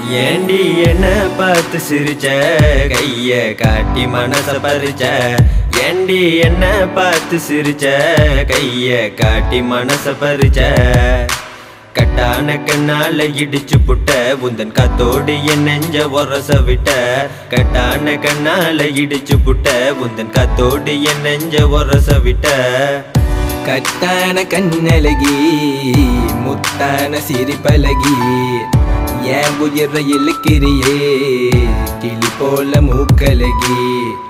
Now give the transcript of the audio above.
ஏண்டி என்ன பார்த்து சிரிச்ச கைய காட்டி மனச பறிச்ச ஏண்டி என்ன பார்த்து சிரிச்ச கைய காட்டி மனச பறிச்ச கட்டான கண்ணால இடிச்சு புட்ட உந்தன் காத்தோடு என் நெஞ்ச உரச விட்ட கட்டான கண்ணால இடிச்சு புட்ட உந்தன் காத்தோடு என் நெஞ்ச உரச விட்ட கட்டான கண்ணழகி முத்தான சிரிப்பழகி ஏன் உயிர இழுக்கிறியே கிளி போல மூக்கழகி